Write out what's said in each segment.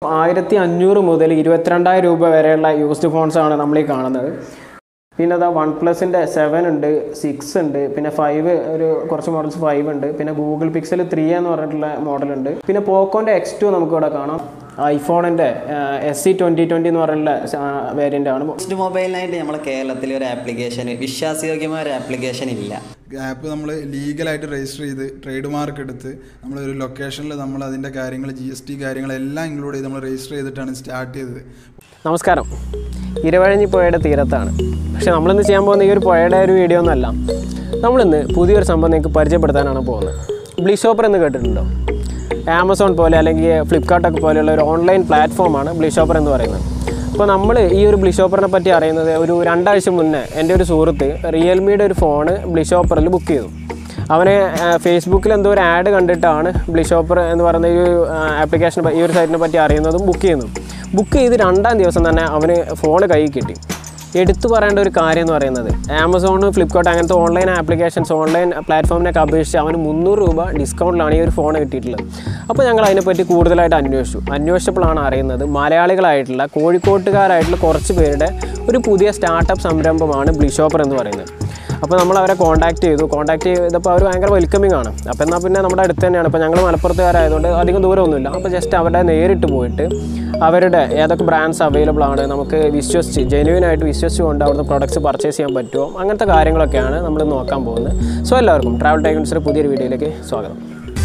ആയിരത്തി അഞ്ഞൂറ് മുതൽ ഇരുപത്തിരണ്ടായിരം രൂപ വരെയുള്ള യൂസ്ഡ് ഫോൺസ് ആണ് നമ്മൾ ഈ കാണുന്നത് പിന്നെ അതാ വൺ പ്ലസിൻ്റെ സെവൻ ഉണ്ട് സിക്സ് ഉണ്ട് പിന്നെ ഫൈവ് ഒരു കുറച്ച് മോഡൽസ് ഫൈവ് ഉണ്ട് പിന്നെ ഗൂഗിൾ പിക്സൽ ത്രീ എന്ന് പറഞ്ഞിട്ടുള്ള മോഡലുണ്ട് പിന്നെ പോക്കോൻ്റെ എക്സ് ടു നമുക്കിവിടെ കാണാം ഐഫോണിൻ്റെ എസ് സി ട്വൻറ്റി ട്വൻറ്റി എന്ന് പറഞ്ഞിട്ടുള്ള വേരിയൻ്റ് ആണ് ഫസ്റ്റ് മൊബൈലിനായിട്ട് നമ്മളെ കേരളത്തിൽ ഒരു ആപ്ലിക്കേഷൻ വിശ്വാസയോഗ്യമായ ഒരു ആപ്ലിക്കേഷൻ ഇല്ല ആപ്പ് നമ്മൾ ലീഗലായിട്ട് രജിസ്റ്റർ ചെയ്ത് ട്രേഡ് മാർക്ക് എടുത്ത് നമ്മൾ ഒരു ലൊക്കേഷനിൽ നമ്മൾ അതിൻ്റെ കാര്യങ്ങൾ ജി എസ് ടി കാര്യങ്ങളെല്ലാം ഇൻക്ലൂഡ് ചെയ്ത് നമ്മൾ രജിസ്റ്റർ ചെയ്തിട്ടാണ് സ്റ്റാർട്ട് ചെയ്തത് നമസ്കാരം ഇരുവഴഞ്ഞി പുഴയുടെ തീരത്താണ് പക്ഷെ നമ്മളിന്ന് ചെയ്യാൻ പോകുന്ന ഈ ഒരു പുഴയുടെ ഒരു വീഡിയോ ഒന്നല്ല നമ്മളിന്ന് പുതിയൊരു സംഭവം നിങ്ങൾക്ക് പരിചയപ്പെടുത്താനാണ് പോകുന്നത് ബ്ലീ ഷോപ്പർ എന്ന് കേട്ടിട്ടുണ്ടോ ആമസോൺ പോലെ അല്ലെങ്കിൽ ഫ്ലിപ്കാർട്ടൊക്കെ പോലെയുള്ള ഒരു ഓൺലൈൻ പ്ലാറ്റ്ഫോമാണ് ബ്ലീ ഷോപ്പർ എന്ന് പറയുന്നത് അപ്പോൾ നമ്മൾ ഈ ഒരു ബ്ലീ ഷോപ്പറിനെ പറ്റി അറിയുന്നത് ഒരു രണ്ടാഴ്ച മുന്നേ എൻ്റെ ഒരു സുഹൃത്ത് റിയൽമിയുടെ ഒരു ഫോണ് ബ്ലീ ഷോപ്പറിൽ ബുക്ക് ചെയ്തു അവന് ഫേസ്ബുക്കിൽ എന്തോ ഒരു ആഡ് കണ്ടിട്ടാണ് ബ്ലീ ഷോപ്പർ എന്ന് പറയുന്ന ഈ ഒരു ആപ്ലിക്കേഷനെ ഈ ഒരു സൈറ്റിനെ പറ്റി അറിയുന്നതും ബുക്ക് ചെയ്യുന്നതും ബുക്ക് ചെയ്ത് രണ്ടാം ദിവസം തന്നെ അവന് ഫോൺ കയ്യിൽ കിട്ടി എടുത്തു പറയേണ്ട ഒരു കാര്യം എന്ന് പറയുന്നത് ആമസോൺ ഫ്ലിപ്കാർട്ട് അങ്ങനത്തെ ഓൺലൈൻ ആപ്ലിക്കേഷൻസ് ഓൺലൈൻ പ്ലാറ്റ്ഫോമിനൊക്കെ അപേക്ഷിച്ച് അവന് മുന്നൂറ് രൂപ ഡിസ്കൗണ്ടിലാണ് ഈ ഒരു ഫോൺ കിട്ടിയിട്ടുള്ളത് അപ്പോൾ ഞങ്ങൾ അതിനെപ്പറ്റി കൂടുതലായിട്ട് അന്വേഷിച്ചു അന്വേഷിച്ചപ്പോഴാണ് അറിയുന്നത് മലയാളികളായിട്ടുള്ള കോഴിക്കോട്ടുകാരായിട്ടുള്ള കുറച്ച് പേരുടെ ഒരു പുതിയ സ്റ്റാർട്ടപ്പ് സംരംഭമാണ് ബ്ലിഷോപ്പർ എന്ന് പറയുന്നത് അപ്പോൾ നമ്മൾ അവരെ കോൺടാക്ട് ചെയ്തു കോൺടാക്ട് ചെയ്തപ്പോൾ അവർ ഭയങ്കര വെൽക്കമിങ് ആണ് അപ്പോൾ എന്നാൽ പിന്നെ നമ്മുടെ അടുത്ത് തന്നെയാണ് ഇപ്പോൾ ഞങ്ങൾ മലപ്പുറത്തുകാരായതുകൊണ്ട് അധികം ദൂരമൊന്നുമില്ല അപ്പോൾ ജസ്റ്റ് അവരുടെ നേരിട്ട് പോയിട്ട് അവരുടെ ഏതൊക്കെ ബ്രാൻഡ്സ് അവൈലബിൾ ആണ് നമുക്ക് വിശ്വസിച്ച് ജെന്യൂൻ ആയിട്ട് വിശ്വസിച്ചുകൊണ്ട് അവിടുന്ന് പ്രൊഡക്ട്സ് പർച്ചേസ് ചെയ്യാൻ പറ്റുമോ അങ്ങനത്തെ കാര്യങ്ങളൊക്കെയാണ് നമ്മൾ നോക്കാൻ പോകുന്നത് സോ എല്ലാവർക്കും ട്രാവൽ ടൈക്കൺസിൻ്റെ പുതിയൊരു വീഡിയോയിലേക്ക് സ്വാഗതം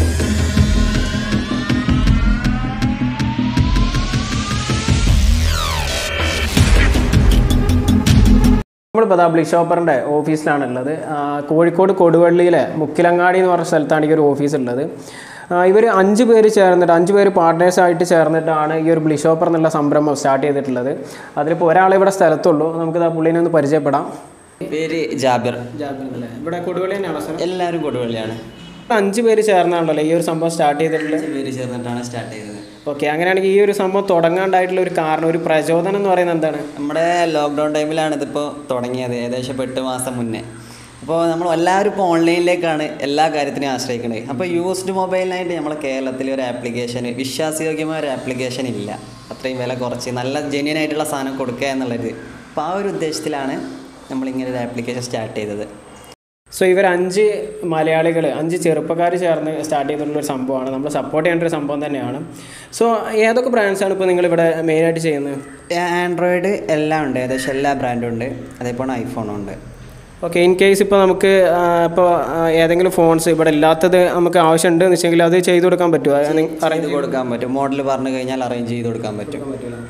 നമ്മളിപ്പോൾ അതാ ബ്ലി ഷോപ്പറിൻ്റെ ഓഫീസിലാണ് ഉള്ളത് ആ, കോഴിക്കോട് കൊടുവള്ളിയിലെ മുക്കിലങ്ങാടി എന്ന് പറഞ്ഞ സ്ഥലത്താണ് ഈ ഒരു ഓഫീസ് ഉള്ളത് ഇവർ അഞ്ച് പേര് ചേർന്നിട്ട് അഞ്ച് പേര് പാർട്ട്നേഴ്സായിട്ട് ചേർന്നിട്ടാണ് ഈ ഒരു ബ്ലി ഷോപ്പർ എന്നുള്ള സംരംഭം സ്റ്റാർട്ട് ചെയ്തിട്ടുള്ളത് അതിലിപ്പോൾ ഒരാളെ ഇവിടെ സ്ഥലത്തുള്ളൂ നമുക്കിത് ആ പുള്ളിനെ ഒന്ന് പരിചയപ്പെടാം പേര് ജാബിർ ഇവിടെ കൊടുവള്ളി തന്നെയാണോ സ്ഥലം എല്ലാവരും കൊടുവള്ളിയാണ് അഞ്ച് പേര് ചേർന്നാണല്ലോ ഈ ഒരു സംഭവം സ്റ്റാർട്ട് ചെയ്തിട്ടുള്ളത് പേര് ചേർന്നിട്ടാണ് സ്റ്റാർട്ട് ചെയ്തത് ഓക്കെ അങ്ങനെയാണെങ്കിൽ ഈ ഒരു സംഭവം തുടങ്ങാണ്ടായിട്ടുള്ള ഒരു കാരണം ഒരു പ്രചോദനം എന്ന് പറയുന്നത് എന്താണ് നമ്മുടെ ലോക്ക്ഡൗൺ ടൈമിലാണ് ഇതിപ്പോൾ തുടങ്ങിയത് ഏകദേശം ഇപ്പോൾ എട്ട് മാസം മുന്നേ അപ്പോൾ നമ്മൾ എല്ലാവരും ഇപ്പോൾ ഓൺലൈനിലേക്കാണ് എല്ലാ കാര്യത്തിനും ആശ്രയിക്കുന്നത് അപ്പോൾ യൂസ്ഡ് മൊബൈലിനായിട്ട് നമ്മളെ കേരളത്തിൽ ഒരു ആപ്ലിക്കേഷൻ വിശ്വാസയോഗ്യമായ ഒരു ആപ്ലിക്കേഷൻ ഇല്ല അത്രയും വില കുറച്ച് നല്ല ജെന്യൻ ആയിട്ടുള്ള സാധനം കൊടുക്കുക എന്നുള്ളത് അപ്പോൾ ആ ഒരു ഉദ്ദേശത്തിലാണ് നമ്മളിങ്ങനെ ഒരു ആപ്ലിക്കേഷൻ സ്റ്റാർട്ട് ചെയ്തത് സോ ഇവർ അഞ്ച് മലയാളികൾ അഞ്ച് ചെറുപ്പക്കാർ ചേർന്ന് സ്റ്റാർട്ട് ചെയ്തിട്ടുള്ള ഒരു സംഭവമാണ് നമ്മൾ സപ്പോർട്ട് ചെയ്യേണ്ട ഒരു സംഭവം തന്നെയാണ് സോ ഏതൊക്കെ ബ്രാൻഡ്സാണ് ഇപ്പോൾ നിങ്ങൾ ഇവിടെ മെയിനായിട്ട് ചെയ്യുന്നത് ആൻഡ്രോയിഡ് എല്ലാം ഉണ്ട് ഏകദേശം എല്ലാ ബ്രാൻഡും ഉണ്ട് അതേപോലെ ഐഫോണും ഉണ്ട് ഓക്കെ ഇൻ കേസ് ഇപ്പോൾ നമുക്ക് ആ, ഇപ്പോൾ ആ, ഏതെങ്കിലും ഫോൺസ് ഇവിടെ ഇല്ലാത്തത് നമുക്ക് ആവശ്യമുണ്ട് എന്ന് വെച്ചെങ്കിൽ അത് ചെയ്തു കൊടുക്കാൻ പറ്റുമോ ചെയ്ത് കൊടുക്കാൻ പറ്റും മോഡൽ പറഞ്ഞു കഴിഞ്ഞാൽ അറേഞ്ച് ചെയ്ത് കൊടുക്കാൻ പറ്റും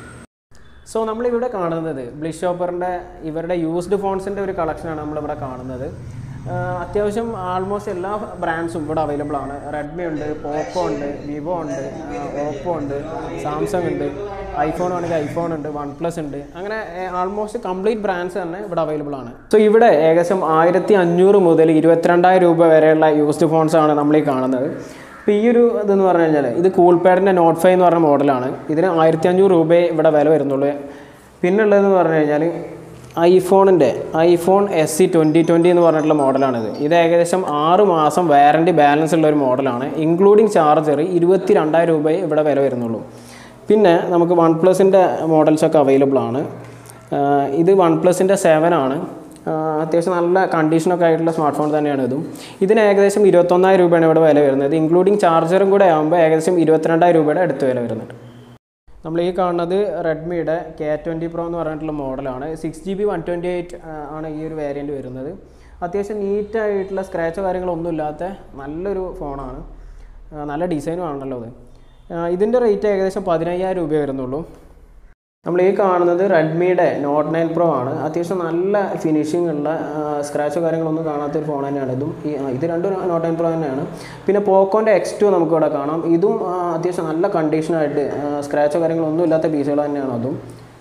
സോ നമ്മളിവിടെ കാണുന്നത് ബ്ലിഷ് ഷോപ്പറിൻ്റെ ഇവരുടെ യൂസ്ഡ് ഫോൺസിൻ്റെ ഒരു കളക്ഷനാണ് നമ്മളിവിടെ കാണുന്നത് ആ, അത്യാവശ്യം ആൾമോസ്റ്റ് എല്ലാ ബ്രാൻഡ്സും ഇവിടെ അവൈലബിൾ ആണ് റെഡ്മി ഉണ്ട് പോക്കോ ഉണ്ട് വിവോ ഉണ്ട് ഓപ്പോ ഉണ്ട് സാംസങ് ഉണ്ട് ഐഫോൺ ആണെങ്കിൽ ഐഫോൺ ഉണ്ട് വൺ പ്ലസ് ഉണ്ട് അങ്ങനെ ആൾമോസ്റ്റ് കംപ്ലീറ്റ് ബ്രാൻഡ്സ് തന്നെ ഇവിടെ അവൈലബിൾ ആണ് സോ ഇവിടെ ഏകദേശം ആയിരത്തി അഞ്ഞൂറ് മുതൽ ഇരുപത്തിരണ്ടായിരം രൂപ വരെയുള്ള യൂസ്ഡ് ഫോൺസ് ആണ് നമ്മൾ ഈ കാണുന്നത് ഇപ്പോൾ ഈ ഒരു ഇതെന്ന് പറഞ്ഞു കഴിഞ്ഞാൽ ഇത് കൂൾപാഡിൻ്റെ നോട്ട് ഫൈവ് എന്ന് പറഞ്ഞ മോഡലാണ് ഇതിന് ആയിരത്തി അഞ്ഞൂറ് രൂപയെ ഇവിടെ വില വരുന്നുള്ളൂ പിന്നെ ഉള്ളതെന്ന് പറഞ്ഞു കഴിഞ്ഞാൽ ഐഫോണിൻ്റെ iPhone S C twenty twenty എന്ന് പറഞ്ഞിട്ടുള്ള മോഡലാണിത് ഇത് ഏകദേശം ആറ് മാസം വാറൻറ്റി ബാലൻസ് ഉള്ള ഒരു മോഡലാണ് ഇൻക്ലൂഡിങ് ചാർജർ ഇരുപത്തി രണ്ടായിരം രൂപയെ ഇവിടെ വില വരുന്നുള്ളൂ പിന്നെ നമുക്ക് വൺ പ്ലസിൻ്റെ മോഡൽസൊക്കെ അവൈലബിൾ ആണ് ആഹ് ഇത് വൺ പ്ലസിൻ്റെ സെവൻ ആണ് ആഹ് അത്യാവശ്യം നല്ല കണ്ടീഷനൊക്കെ ആയിട്ടുള്ള സ്മാർട്ട് ഫോൺ തന്നെയാണ് ഇതും ഇതിന് ഏകദേശം ഇരുപത്തൊന്നായിരം രൂപയാണ് ഇവിടെ വില വരുന്നത് ഇൻക്ലൂഡിങ് ചാർജറും കൂടെ ആകുമ്പോൾ ഏകദേശം ഇരുപത്തിരണ്ടായിരം രൂപയുടെ അടുത്ത് വില വരുന്നുണ്ട് നമ്മൾ ഈ കാണുന്നത് റെഡ്മിയുടെ കെ ട്വൻറ്റി പ്രോ എന്ന് പറഞ്ഞിട്ടുള്ള മോഡലാണ് six G B one twenty eight ആണ് ഈ ഒരു വേരിയൻറ്റ് വരുന്നത് അത്യാവശ്യം നീറ്റായിട്ടുള്ള സ്ക്രാച്ചോ കാര്യങ്ങളൊന്നും ഇല്ലാത്ത നല്ലൊരു ഫോണാണ് ആ, നല്ല ഡിസൈനും ആണല്ലോ അത് ആ, ഇതിൻ്റെ റേറ്റ് ഏകദേശം പതിനയ്യായിരം രൂപ വരുന്നുള്ളൂ നമ്മൾ ഈ കാണുന്നത് റെഡ്മിയുടെ നോട്ട് നയൻ പ്രോ ആണ് അത്യാവശ്യം നല്ല ഫിനിഷിംഗ് ഉള്ള സ്ക്രാച്ചോ കാര്യങ്ങളൊന്നും കാണാത്ത ഒരു ഫോൺ തന്നെയാണ് ഇതും ഈ ആ, ഇത് രണ്ടും നോട്ട് നയൻ പ്രോ തന്നെയാണ് പിന്നെ പോക്കോൻ്റെ എക്സ് ടു നമുക്ക് ഇവിടെ കാണാം ഇതും ആ, അത്യാവശ്യം നല്ല കണ്ടീഷനായിട്ട് സ്ക്രാച്ചോ കാര്യങ്ങളൊന്നും ഇല്ലാത്ത പീസുകൾ തന്നെയാണ് അതും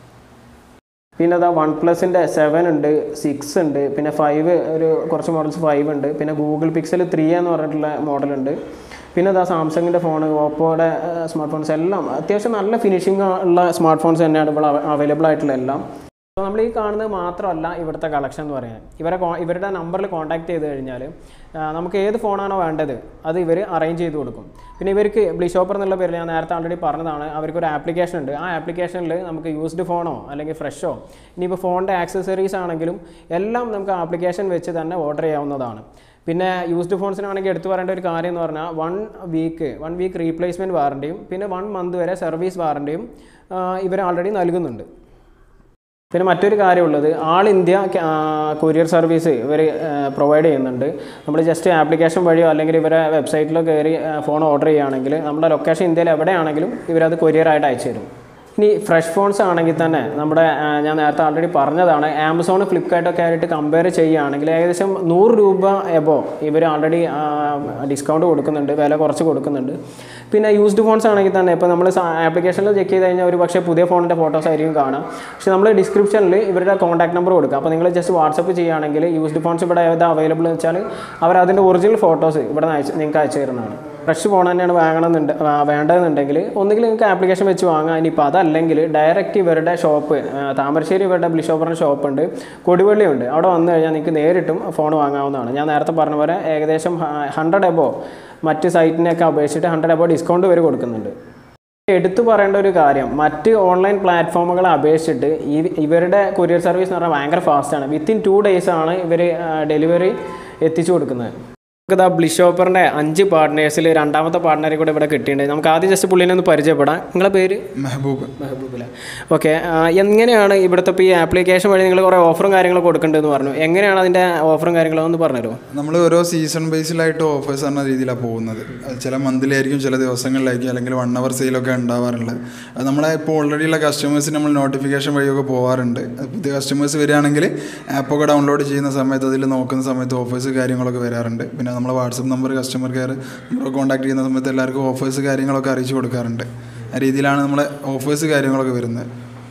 പിന്നെ അതാ വൺ പ്ലസിൻ്റെ സെവൻ ഉണ്ട് സിക്സ് ഉണ്ട് പിന്നെ ഫൈവ് ഒരു കുറച്ച് മോഡൽസ് ഫൈവ് ഉണ്ട് പിന്നെ ഗൂഗിൾ പിക്സൽ ത്രീ എന്ന് പറഞ്ഞിട്ടുള്ള മോഡലുണ്ട് പിന്നെ അതാ സാംസങ്ങിൻ്റെ ഫോൺ ഓപ്പോയുടെ സ്മാർട്ട് ഫോൺസ് എല്ലാം അത്യാവശ്യം നല്ല ഫിനിഷിംഗ് ഉള്ള സ്മാർട്ട് ഫോൺസ് തന്നെയാണ് ഇവിടെ അവൈലബിൾ ആയിട്ടുള്ള എല്ലാം അപ്പോൾ നമ്മൾ ഈ കാണുന്നത് മാത്രമല്ല ഇവിടുത്തെ കളക്ഷൻ എന്ന് പറയുന്നത് ഇവരെ കോ- ഇവരുടെ നമ്പറിൽ കോൺടാക്ട് ചെയ്ത് കഴിഞ്ഞാൽ ആ, നമുക്ക് ഏത് ഫോണാണോ വേണ്ടത് അത് ഇവർ അറേഞ്ച് ചെയ്ത് കൊടുക്കും പിന്നെ ഇവർക്ക് ബ്ലിഷോപ്പർ എന്നുള്ള പേരിൽ ഞാൻ നേരത്തെ ഓൾറെഡി പറഞ്ഞതാണ് അവർക്കൊരു ആപ്ലിക്കേഷൻ ഉണ്ട് ആ ആപ്ലിക്കേഷനിൽ നമുക്ക് യൂസ്ഡ് ഫോണോ അല്ലെങ്കിൽ ഫ്രഷോ ഇനിയിപ്പോൾ ഫോണിൻ്റെ ആക്സസറീസ് ആണെങ്കിലും എല്ലാം നമുക്ക് ആപ്ലിക്കേഷൻ വെച്ച് തന്നെ ഓർഡർ ചെയ്യാവുന്നതാണ് പിന്നെ യൂസ്ഡ് ഫോൺസിനാണെങ്കിൽ എടുത്തു പറയേണ്ട ഒരു കാര്യം എന്ന് പറഞ്ഞാൽ one week one week replacement വാറണ്ടിയും പിന്നെ വൺ മന്ത് വരെ സർവീസ് വാറണ്ടിയും ഇവർ ഓൾറെഡി നൽകുന്നുണ്ട് പിന്നെ മറ്റൊരു കാര്യമുള്ളത് ആൾ ഇന്ത്യ കൊറിയർ സർവീസ് ഇവർ പ്രൊവൈഡ് ചെയ്യുന്നുണ്ട് നമ്മൾ ജസ്റ്റ് ആപ്ലിക്കേഷൻ വഴിയോ അല്ലെങ്കിൽ ഇവരെ വെബ്സൈറ്റിലോ കയറി ഫോൺ ഓർഡർ ചെയ്യുകയാണെങ്കിൽ നമ്മുടെ ലൊക്കേഷൻ ഇന്ത്യയിൽ എവിടെയാണെങ്കിലും ഇവരത് കൊറിയറായിട്ട് അയച്ചു തരും ഇനി ഫ്രഷ് ഫോൺസ് ആണെങ്കിൽ തന്നെ നമ്മുടെ ആ, ഞാൻ നേരത്തെ ഓൾറെഡി പറഞ്ഞതാണ് ആമസോൺ ഫ്ലിപ്കാർട്ടൊക്കെ ആയിട്ട് കമ്പയർ ചെയ്യുകയാണെങ്കിൽ ഏകദേശം നൂറ് രൂപ എബോ ഇവർ ഓൾറെഡി ഡിസ്കൗണ്ട് കൊടുക്കുന്നുണ്ട് വില കുറച്ച് കൊടുക്കുന്നുണ്ട് പിന്നെ യൂസ്ഡ് ഫോൺസ് ആണെങ്കിൽ തന്നെ ഇപ്പോൾ നമ്മൾ ആപ്ലിക്കേഷനിൽ ചെക്ക് ചെയ്ത് കഴിഞ്ഞാൽ ഒരു പക്ഷേ പുതിയ ഫോണിൻ്റെ ഫോട്ടോസ് ആയിരിക്കും കാണാം പക്ഷേ നമ്മൾ ഡിസ്ക്രിപ്ഷനിൽ ഇവരുടെ കോൺടാക്ട് നമ്പർ കൊടുക്കുക അപ്പോൾ നിങ്ങൾ ജസ്റ്റ് വാട്സപ്പ് ചെയ്യുകയാണെങ്കിൽ യൂസ്ഡ് ഫോൺസ് ഇവിടെ ഏതാ അവൈലബിൾ എന്ന് വെച്ചാൽ അവർ അതിൻ്റെ ഒറിജിനൽ ഫോട്ടോസ് ഇവിടെ നിന്ന് അയച്ച് നിങ്ങൾക്ക് അയച്ചു തരുന്നതാണ് ഫ്രഷ് ഫോൺ തന്നെയാണ് വാങ്ങണമെന്നുണ്ട് ആ, വേണ്ടതെന്നുണ്ടെങ്കിൽ ഒന്നുകിൽ നിങ്ങൾക്ക് ആപ്ലിക്കേഷൻ വെച്ച് വാങ്ങാം ഇനിയിപ്പോൾ അതല്ലെങ്കിൽ ഡയറക്റ്റ് ഇവരുടെ ഷോപ്പ് താമരശ്ശേരി ഇവരുടെ ബ്ലിഷോപ്പറിൻ്റെ ഷോപ്പുണ്ട് കൊടുവള്ളിയുണ്ട് അവിടെ വന്നു കഴിഞ്ഞാൽ നിങ്ങൾക്ക് നേരിട്ടും ഫോൺ വാങ്ങാവുന്നതാണ് ഞാൻ നേരത്തെ പറഞ്ഞ പോലെ ഏകദേശം ഹൺഡ്രഡ് എബോ മറ്റ് സൈറ്റിനെയൊക്കെ അപേക്ഷിച്ചിട്ട് ഹൺഡ്രഡ് എബോ ഡിസ്കൗണ്ട് വരെ കൊടുക്കുന്നുണ്ട് എടുത്തു പറയേണ്ട ഒരു കാര്യം മറ്റ് ഓൺലൈൻ പ്ലാറ്റ്ഫോമുകളെ അപേക്ഷിച്ചിട്ട് ഈ ഇവരുടെ കൊറിയർ സർവീസ് എന്ന് പറഞ്ഞാൽ ഭയങ്കര ഫാസ്റ്റാണ് വിത്തിൻ ടു ഡേയ്സ് ആണ് ഇവർ ഡെലിവറി എത്തിച്ചു കൊടുക്കുന്നത് നമുക്കിതാ ബ്ലിഷോപ്പറിൻ്റെ അഞ്ച് പാർട്ട്നേഴ്സിൽ രണ്ടാമത്തെ പാർട്ട്ണറെ കൂടെ ഇവിടെ കിട്ടിയിട്ടുണ്ട് നമുക്ക് ആദ്യം ജസ്റ്റ് പുള്ളിനെ ഒന്ന് പരിചയപ്പെടാം നിങ്ങളെ പേര് മെഹബൂബ് മെഹബൂബില ഓക്കെ എങ്ങനെയാണ് ഇവിടുത്തെ ഇപ്പോൾ ഈ ആപ്ലിക്കേഷൻ വഴി നിങ്ങൾ കുറേ ഓഫറും കാര്യങ്ങളൊക്കെ കൊടുക്കേണ്ടതെന്ന് പറഞ്ഞു എങ്ങനെയാണ് അതിൻ്റെ ഓഫറും കാര്യങ്ങളും ഒന്ന് പറഞ്ഞുതരുമോ നമ്മൾ ഓരോ സീസൺ ബേസിലായിട്ട് ഓഫേഴ്സ് എന്ന രീതിയിലാണ് പോകുന്നത് അത് ചില മന്തിലായിരിക്കും ചില ദിവസങ്ങളിലായിരിക്കും അല്ലെങ്കിൽ വൺ അവർ സെയിലൊക്കെ ഉണ്ടാവാറുള്ളത് അത് നമ്മളെ ഇപ്പോൾ ഓൾറെഡി ഉള്ള കസ്റ്റമേഴ്സിന് നമ്മൾ നോട്ടിഫിക്കേഷൻ വഴിയൊക്കെ പോകാറുണ്ട് അത് പുതിയ കസ്റ്റമേഴ്സ് വരികയാണെങ്കിൽ ആപ്പൊക്കെ ഡൗൺലോഡ് ചെയ്യുന്ന സമയത്ത് അതിൽ നോക്കുന്ന സമയത്ത് ഓഫേഴ്സ് കാര്യങ്ങളൊക്കെ വരാറുണ്ട് പിന്നെ നമ്മളെ വാട്സപ്പ് നമ്പർ കസ്റ്റമർ കെയർ നമ്മൾ കോൺടാക്ട് ചെയ്യുന്ന സമയത്ത് എല്ലാവർക്കും ഓഫേഴ്സ് കാര്യങ്ങളൊക്കെ അറിയിച്ചു കൊടുക്കാറുണ്ട് ആ രീതിയിലാണ് നമ്മളെ ഓഫേഴ്സ് കാര്യങ്ങളൊക്കെ വരുന്നത്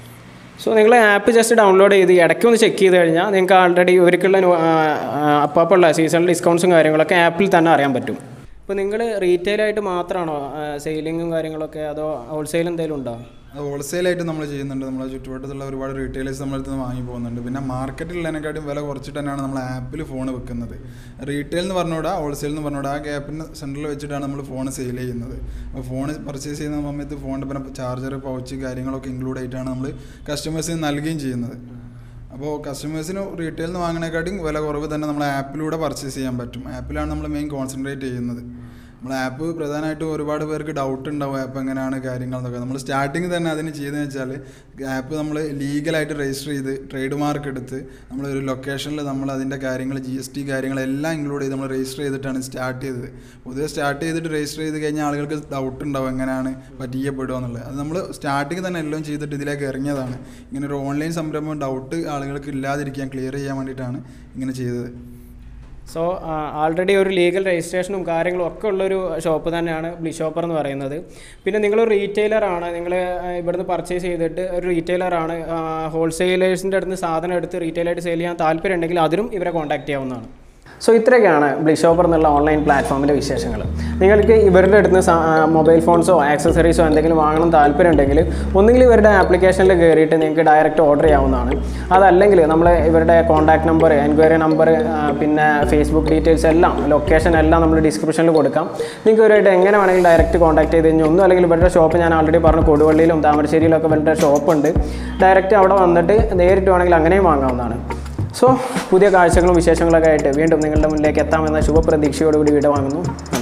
സോ നിങ്ങൾ ആപ്പ് ജസ്റ്റ് ഡൗൺലോഡ് ചെയ്ത് ഇടയ്ക്ക് ഒന്ന് ചെക്ക് ചെയ്ത് കഴിഞ്ഞാൽ നിങ്ങൾക്ക് ആൾറെഡി ഇവർക്കുള്ള അപ്പാപ്പുള്ള സീസണൽ ഡിസ്കൗണ്ട്സും കാര്യങ്ങളൊക്കെ ആപ്പിൽ തന്നെ അറിയാൻ പറ്റും ഇപ്പോൾ നിങ്ങൾ റീറ്റെയിലായിട്ട് മാത്രമാണോ സെയിലിങ്ങും കാര്യങ്ങളൊക്കെ അതോ ഹോൾസെയിൽ എന്തെങ്കിലും ഉണ്ടോ അത് ഹോൾസെയിലായിട്ട് നമ്മൾ ചെയ്യുന്നുണ്ട് നമ്മളെ ചുറ്റുവട്ടത്തുള്ള ഒരുപാട് റീറ്റെയിലേഴ്സ് നമ്മുടെ അടുത്ത് നിന്ന് വാങ്ങി പോകുന്നുണ്ട് പിന്നെ മാർക്കറ്റിലുള്ളതിനെക്കാട്ടും വില കുറച്ചിട്ട് തന്നെയാണ് നമ്മൾ ആപ്പിൽ ഫോൺ വെക്കുന്നത് റീറ്റെയിൽ എന്ന് പറഞ്ഞുകൂടാ ഹോൾസെയിൽ എന്ന് പറഞ്ഞുകൂടാ ആ ഗ്യാപ്പിന് സെൻറ്ററിൽ വെച്ചിട്ടാണ് നമ്മൾ ഫോൺ സെയിൽ ചെയ്യുന്നത് അപ്പോൾ ഫോൺ പർച്ചേസ് ചെയ്യുന്ന സമയത്ത് ഫോണിൻ്റെ പിന്നെ ചാർജർ പൗച്ച് കാര്യങ്ങളൊക്കെ ഇൻക്ലൂഡ് ആയിട്ടാണ് നമ്മൾ കസ്റ്റമേഴ്സിന് നൽകുകയും ചെയ്യുന്നത് അപ്പോൾ കസ്റ്റമേഴ്സിന് റീറ്റെയിൽ നിന്ന് വാങ്ങുന്നതിനെക്കാട്ടും വില കുറവ് തന്നെ നമ്മൾ ആപ്പിലൂടെ പർച്ചേസ് ചെയ്യാൻ പറ്റും ആപ്പിലാണ് നമ്മൾ മെയിൻ കോൺസെൻട്രേറ്റ് ചെയ്യുന്നത് നമ്മൾ ആപ്പ് പ്രധാനമായിട്ടും ഒരുപാട് പേർക്ക് ഡൗട്ട് ഉണ്ടാവും ആപ്പ് എങ്ങനെയാണ് കാര്യങ്ങൾ എന്നൊക്കെ നമ്മൾ സ്റ്റാർട്ടിങ് തന്നെ അതിന് ചെയ്തതെന്ന് വെച്ചാൽ ആപ്പ് നമ്മൾ ലീഗലായിട്ട് രജിസ്റ്റർ ചെയ്ത് ട്രേഡ് മാർക്ക് എടുത്ത് നമ്മൾ ഒരു ലൊക്കേഷനിൽ നമ്മൾ അതിൻ്റെ കാര്യങ്ങൾ ജി എസ് ടി കാര്യങ്ങളെല്ലാം ഇൻക്ലൂഡ് ചെയ്ത് നമ്മൾ രജിസ്റ്റർ ചെയ്തിട്ടാണ് സ്റ്റാർട്ട് ചെയ്തത് പൊതുവെ സ്റ്റാർട്ട് ചെയ്തിട്ട് രജിസ്റ്റർ ചെയ്ത് കഴിഞ്ഞാൽ ആളുകൾക്ക് ഡൗട്ട് ഉണ്ടാവും എങ്ങനെയാണ് പറ്റിയപ്പെടുക എന്നുള്ളത് അത് നമ്മൾ സ്റ്റാർട്ടിങ് തന്നെ എല്ലാം ചെയ്തിട്ട് ഇതിലേക്ക് ഇറങ്ങിയതാണ് ഇങ്ങനെ ഒരു ഓൺലൈൻ സംരംഭം ഡൗട്ട് ആളുകൾക്ക് ഇല്ലാതിരിക്കാൻ ക്ലിയർ ചെയ്യാൻ വേണ്ടിയിട്ടാണ് ഇങ്ങനെ ചെയ്തത് സോ ആൾറെഡി ഒരു ലീഗൽ രജിസ്ട്രേഷനും കാര്യങ്ങളും ഒക്കെ ഉള്ളൊരു ഷോപ്പ് തന്നെയാണ് ബ്ലിഷോപ്പർ എന്ന് പറയുന്നത് പിന്നെ നിങ്ങളൊരു റീറ്റെയിലറാണ് നിങ്ങൾ ഇവിടുന്ന് പർച്ചേസ് ചെയ്തിട്ട് ഒരു റീറ്റെയിലറാണ് ഹോൾസെയിലേഴ്സിൻ്റെ അടുത്ത് നിന്ന് സാധനം എടുത്ത് റീറ്റെയിലായിട്ട് സെയിൽ ചെയ്യാൻ താല്പര്യം ഉണ്ടെങ്കിൽ അതിനും ഇവരെ കോൺടാക്ട് ചെയ്യാവുന്നതാണ് സോ ഇത്രയൊക്കെയാണ് ബ്ലിഷോപ്പർ എന്നുള്ള ഓൺലൈൻ പ്ലാറ്റ്ഫോമിൻ്റെ വിശേഷങ്ങൾ നിങ്ങൾക്ക് ഇവരുടെ അടുത്ത് നിന്ന് മൊബൈൽ ഫോൺസോ ആക്സസറീസോ എന്തെങ്കിലും വാങ്ങണം താല്പര്യം ഉണ്ടെങ്കിൽ ഒന്നുകിൽ ഇവരുടെ ആപ്ലിക്കേഷനിൽ കയറിയിട്ട് നിങ്ങൾക്ക് ഡയറക്റ്റ് ഓർഡർ ചെയ്യാവുന്നതാണ് അതല്ലെങ്കിൽ നമ്മൾ ഇവരുടെ കോൺടാക്ട് നമ്പർ എൻക്വയറി നമ്പർ പിന്നെ ഫേസ്ബുക്ക് ഡീറ്റെയിൽസ് എല്ലാം ലൊക്കേഷൻ എല്ലാം നമ്മൾ ഡിസ്ക്രിപ്ഷനിൽ കൊടുക്കാം നിങ്ങൾക്ക് ഇവരായിട്ട് എങ്ങനെ വേണമെങ്കിലും ഡയറക്റ്റ് കോൺടാക്ട് ചെയ്ത് കഴിഞ്ഞാൽ ഒന്നും അല്ലെങ്കിൽ ഇവരുടെ ഷോപ്പ് ഞാൻ ആൾറെഡി പറഞ്ഞു കൊടുവള്ളിയിലും താമരശ്ശേരിയിലൊക്കെ ഇവരുടെ ഷോപ്പുണ്ട് ഡയറക്റ്റ് അവിടെ വന്നിട്ട് നേരിട്ട് വേണമെങ്കിൽ അങ്ങനെയും വാങ്ങാവുന്നതാണ് സോ പുതിയ കാഴ്ചകളും വിശേഷങ്ങളൊക്കെ ആയിട്ട് വീണ്ടും നിങ്ങളുടെ മുന്നിലേക്ക് എത്താമെന്ന ശുഭപ്രതീക്ഷയോടുകൂടി വീട് വാങ്ങുന്നു